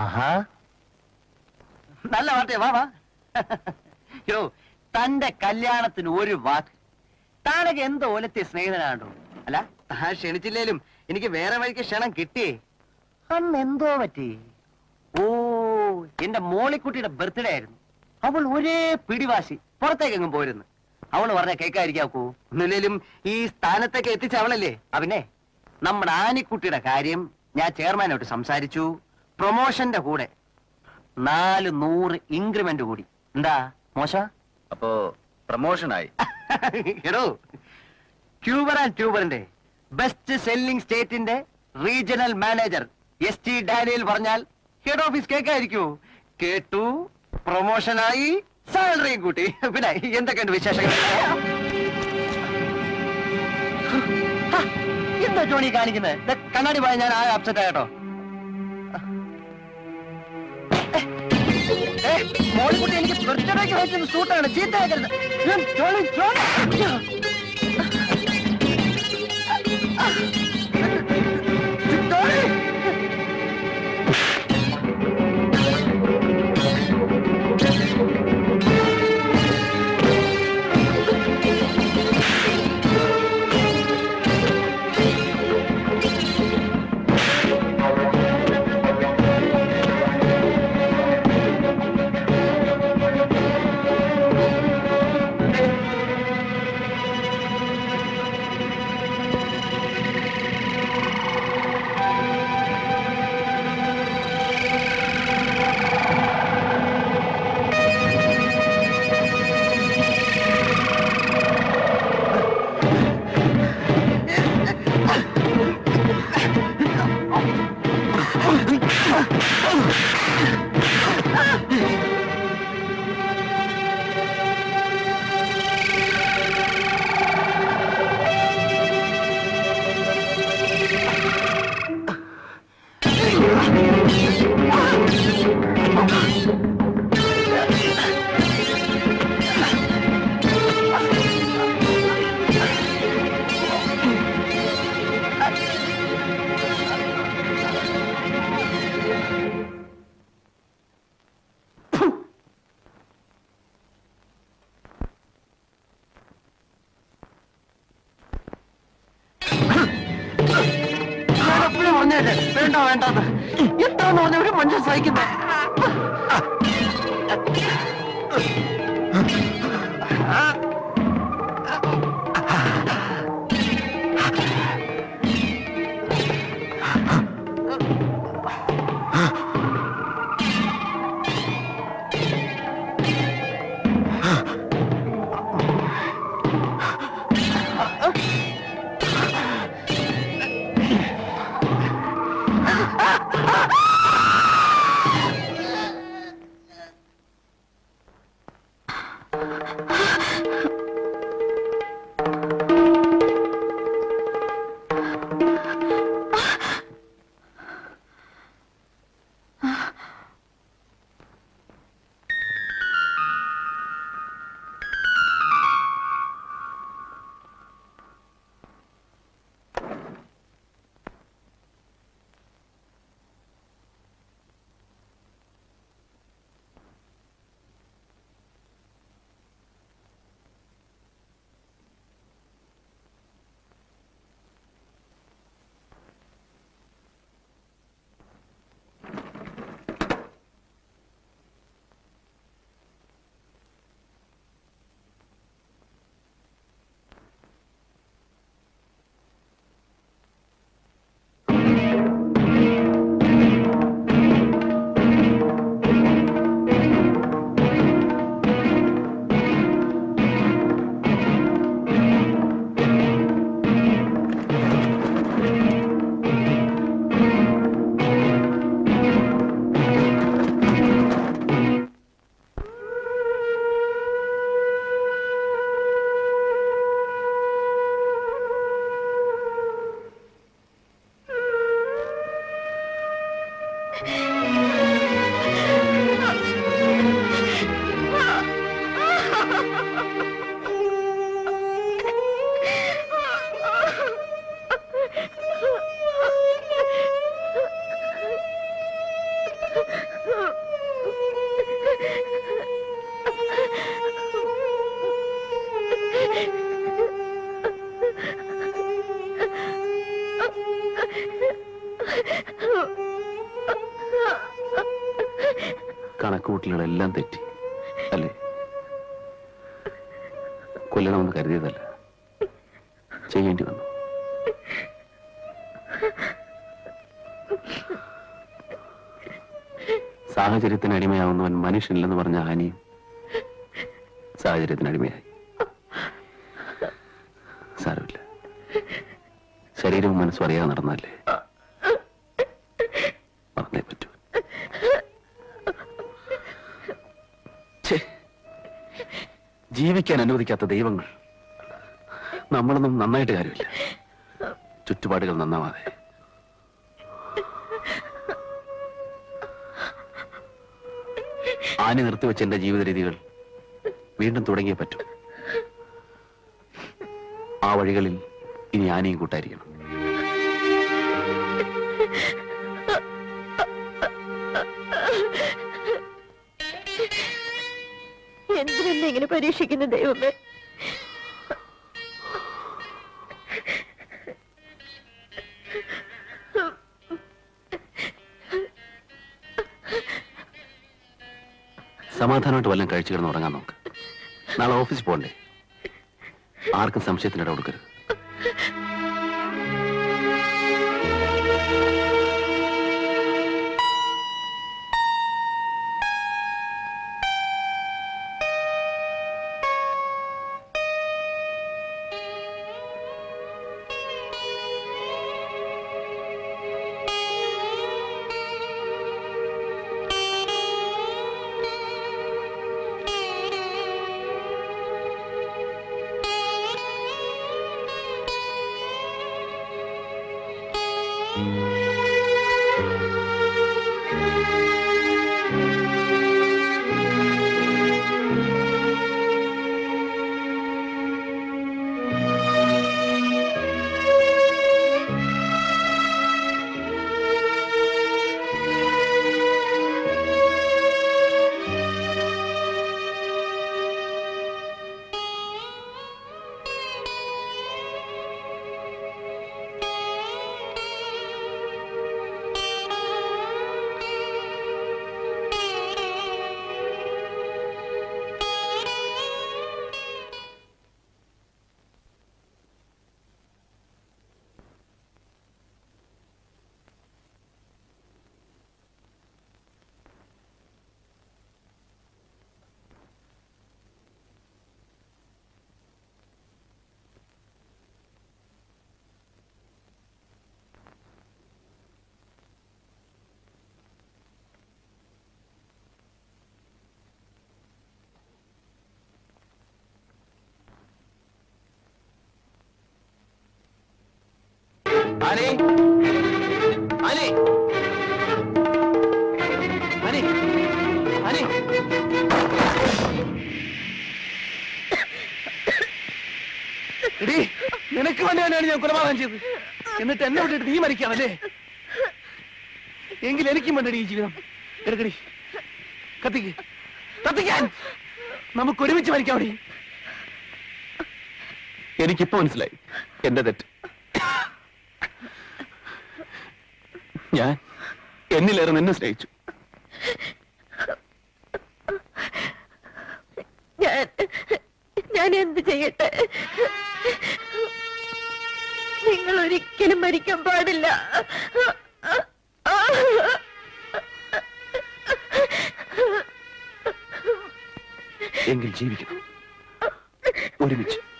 ആഹാ നല്ല വാർത്തയാ വാ വാ യോ തന്റെ കല്യാണത്തിന് ഒരു വാക്ക് താനൊക്കെ എന്തോ ഓലത്തെ സ്നേഹിതനാണോ അല്ല താൻ ക്ഷണിച്ചില്ലേലും എനിക്ക് വേറെ വഴിക്ക് ക്ഷണം കിട്ടിയേ അന്ന് എന്തോ പറ്റി ഓ എന്റെ മോളിക്കുട്ടിയുടെ ബർത്ത്ഡേ ആയിരുന്നു അവൾ ഒരേ പിടിവാശി പുറത്തേക്കെങ്ങും പോരുന്നു അവള് പറഞ്ഞ കേൾക്കാതിരിക്കാക്കൂ ഒന്നുമില്ലേലും ഈ സ്ഥാനത്തേക്ക് എത്തിച്ച അവളല്ലേ അവനെ നമ്മുടെ ആനിക്കുട്ടിയുടെ കാര്യം ഞാൻ ചെയർമാനോട്ട് സംസാരിച്ചു പ്രൊമോഷന്റെ കൂടെ നാല് നൂറ് ഇൻക്രിമെന്റ് കൂടി എന്താ മോശ അപ്പോ പ്രമോഷനായി എടോ ട്യൂബർ ആൻഡ് ട്യൂബറിന്റെ ബെസ്റ്റ് സെല്ലിംഗ് സ്റ്റേറ്റിന്റെ regional manager S T Daniel പറഞ്ഞാൽ ഹെഡ് ഓഫീസ് കേൾക്കായിരിക്കൂ കേട്ടു പ്രൊമോഷനായി സാലറിയും കൂട്ടി പിന്നെ എന്തൊക്കെയുണ്ട് വിശേഷങ്ങൾ ഹ, എന്താ ജോണി കാണിക്കുന്നത് ദേ, കണ്ണാടി പോയ ഞാൻ ആ അപ്സെറ്റ് ആയിട്ടോ മോളിക്കുട്ടി എനിക്ക് ബർത്ത്ഡേക്ക് വെച്ചത് സൂട്ടാണ് ചീത്തയാക്കരുത് ഉം, ജോണി ജോണി ജോണി ഞാൻ എപ്പോഴും പറഞ്ഞല്ലേ വേണ്ട വേണ്ടെന്ന് എന്താന്ന് പറഞ്ഞ ഒരു മനുഷ്യൻ സഹിക്കുന്നത് കണക്കുകൂട്ടലുകളെല്ലാം തെറ്റി അല്ലേ കൊല്ലണമെന്ന് കരുതിയതല്ല ചെയ്യേണ്ടി വന്നു സാഹചര്യത്തിന് അടിമയാവുന്നവൻ മനുഷ്യനില്ലെന്ന് പറഞ്ഞ ഹാനിയും സാഹചര്യത്തിന് അടിമയായി സാരമില്ല ശരീരവും മനസ്സും അറിയാതെ നടന്നല്ലേ മറന്നേ പറ്റൂ ഛേ, ജീവിക്കാൻ അനുവദിക്കാത്ത ദൈവങ്ങൾ നമ്മളൊന്നും നന്നായിട്ട് കാര്യമില്ല ചുറ്റുപാടുകൾ നന്നാവാതെ ആനി നിർത്തിവെച്ച എന്റെ ജീവിത രീതികൾ വീണ്ടും തുടങ്ങിയേ പറ്റൂ ആ വഴികളിൽ ഇനി ആനയും കൂട്ടായിരിക്കണം എന്തിനെന്നെ ഇങ്ങനെ പരീക്ഷിക്കുന്ന ദൈവമേ സമാധാനമായിട്ട് വല്ലതും കഴിച്ചു കിടന്ന് ഉറങ്ങാൻ നോക്ക് നാളെ ഓഫീസിൽ പോകണ്ടേ ആർക്കും സംശയത്തിന് ഇട കൊടുക്കരുത് ആനി ആനി ആനി ആനി എടീ നിനക്ക് വേണ്ടി തന്നെയാണ് ഞാൻ കൊലപാതകം ചെയ്തത് എന്നിട്ട് എന്നെ വിട്ടിട്ട് നീ മരിക്കാമല്ലേ എങ്കിൽ എനിക്കും വേണ്ടടി ഈ ജീവിതം എടുക്കടി കത്തിക്ക് കത്തിക്കാൻ നമുക്ക് ഒരുമിച്ച് മരിക്കാം അവിടെ എനിക്കിപ്പോ മനസ്സിലായി എന്റെ തെറ്റ് ഞാൻ എന്നിലേറെ നിന്നെ സ്നേഹിച്ചു ഞാൻ ഞാൻ എന്ത് ചെയ്യട്ടെ നിങ്ങൾ ഒരിക്കലും മരിക്കാൻ പാടില്ല എങ്കിൽ ജീവിക്കണം ഒരുമിച്ച്